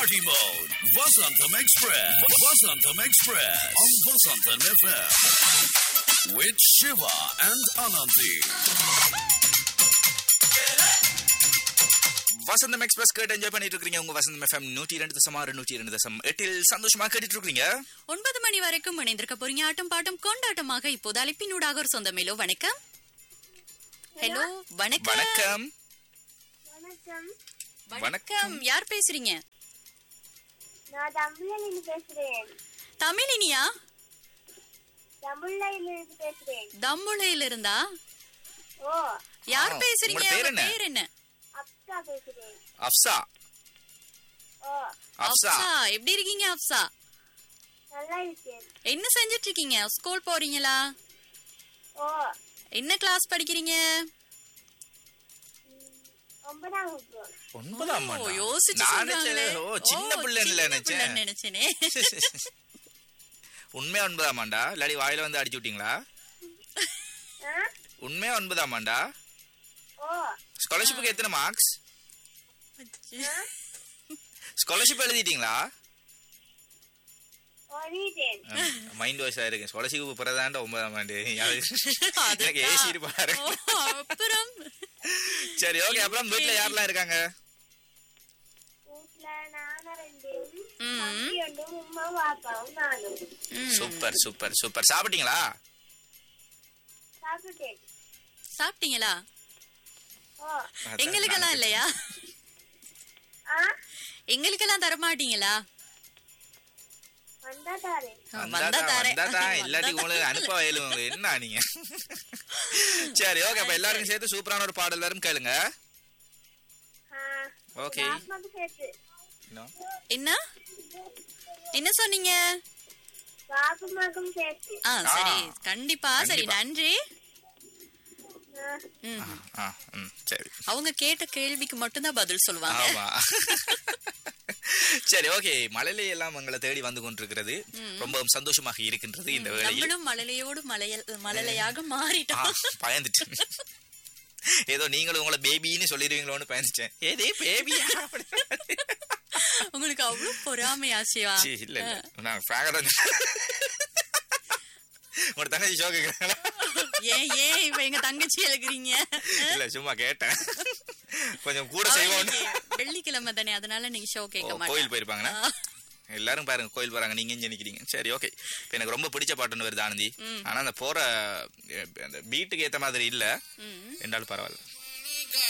Party mode. Vasantham Express. Vasantham Express. On Vasantham FM. With Shiva and Ananthi. Vasantham express கேட்டு enjoy பண்ணிட்டு இருக்கீங்க உங்க வசந்தம் FM நூற்றி இரண்டு தசம் ஆறு நூற்றி இரண்டு தசம் எட்டில் சந்தோஷமா கேட்டுட்டு இருக்கீங்க ஒன்பது மணி வரைக்கும் இணைந்திருக்க போறீங்க ஆட்டம் பாட்டம் கொண்டாட்டமாக இப்போது அழைப்பினூடாக ஒரு சொந்தமேலோ வணக்கம் ஹலோ வணக்கம் வணக்கம் வணக்கம் வணக்கம் யார் பேசுறீங்க நான் தமிழிலிருந்து பேசுறேன் தமிழினியா தமிழிலிருந்து பேசுறேன் தம்புளையில இருந்தா ஓ யார் ஆ, பேசுறீங்க உங்களோட பேர் உங்க என்ன? பேர் என்ன அப்சா பேசுறேன் அப்சா ஓ அப்சா அப்சா எப்படி இருக்கீங்க அப்சா நல்லா இருக்கேன் என்ன செஞ்சிட்டு இருக்கீங்க ஸ்கூல் போறீங்களா ஓ என்ன கிளாஸ் படிக்கிறீங்க ஒன்பதாம் வகுப்பு ஒன்பதாம் ஓ, ஆண்டா? யோசிச்சு நான் சொல்றாங்களே. நினைச்சேன், ஓ சின்ன ஓ, பிள்ளைன்னு சின்ன நினைச்சேன் பிள்ளைன்னு நினைச்சேனே உண்மையா ஒன்பதாம் ஆண்டா இல்லாடி வாயில வந்து அடிச்சு விட்டீங்களா ஆ? உண்மையா ஒன்பதாம் ஆண்டா ஓ ஸ்காலர்ஷிப்புக்கு எத்தனை மார்க்ஸ் ஸ்காலர்ஷிப் எழுதிட்டீங்களா ஓடிட்டேன் மைண்ட் வாஷ் ஆயிருக்கு ஸ்காலர்ஷிப் பிறதாண்டா ஒன்பதாம் ஆண்டு எனக்கு அதுதான். ஏசி பாரு ஓ, அப்புறம் சரி ஓகே அப்புறம் வீட்ல யாரெல்லாம் இருக்காங்க வீட்டுல நானும் ரெண்டு ம். தம்பி ரெண்டு உமா பாப்பாவும் நானும் ம், சூப்பர் சூப்பர் சூப்பர் சாப்பிட்டீங்களா சாப்பிட்டேன் சாப்பிட்டீங்களா ஓ எங்களுக்கெல்லாம் இல்லையா ஆ எங்களுக்கெல்லாம் தர மாட்டீங்களா வந்தா தாரேன் வந்தா தரேன். வந்தாதான் வந்தா இல்லாட்டி உங்களுக்கு அனுப்ப வயலும் என்ன நீங்க சரி ஓகே அப்ப எல்லாருக்கும் சேர்த்து சூப்பரான ஒரு பாடல் வரும் கேளுங்க ஆ ஓகே பாப்பாக்கு சேர்த்து என்ன என்ன சொன்னீங்க பாப்புமாக்கும் சேர்த்து ஆ சரி ஆ. கண்டிப்பா சரி கண்டிப்பா. நன்றி ஆ, ம். ஆ ம் சரி அவங்க கேட்ட கேள்விக்கு மட்டும்தான் பதில் சொல்லுவாங்க ஆமா சரி ஓகே மழலை எல்லாம் உங்களை தேடி வந்து கொண்டிருக்கிறது ரொம்பவும் சந்தோஷமாக இருக்கின்றது இந்த வேளையில் நம்மளும் மழலையோடு மலையல் மழலையாக ஆ, மாறிட்டோம் பயந்துட்டேன் ஏதோ நீங்களும் உங்களை பேபின்னு சொல்லிடுவீங்களோன்னு பயந்துட்டேன் ஏதே பேபியா உங்களுக்கு அவ்வளவு பொறாமையாச்சிவா சீ, இல்ல இல்ல நான் ஃபிராகர் வந்து உங்களோட தங்கச்சி ஷோ கேக்குறாங்களா ஏன் ஏன் இப்ப எங்க தங்கச்சி எழுக்குறீங்க இல்ல சும்மா கேட்டேன் கொஞ்சம் கூட செய்வோம் வெள்ளிக்கிழமை தானே அதனால நீங்க ஷோ கேட்க கோயில் மாட்டேன் போயிருப்பாங்கன்னா எல்லாரும் பாருங்க கோயில் போறாங்க நீங்க இங்க நிக்கிறீங்க சரி ஓகே இப்ப எனக்கு ரொம்ப பிடிச்ச பாட்டுன்னு வருது ஆனந்தி ஆனா அந்த போற அஹ், அந்த பீட்டுக்கு ஏத்த மாதிரி இல்ல ம். என்றாலும் பரவாயில்ல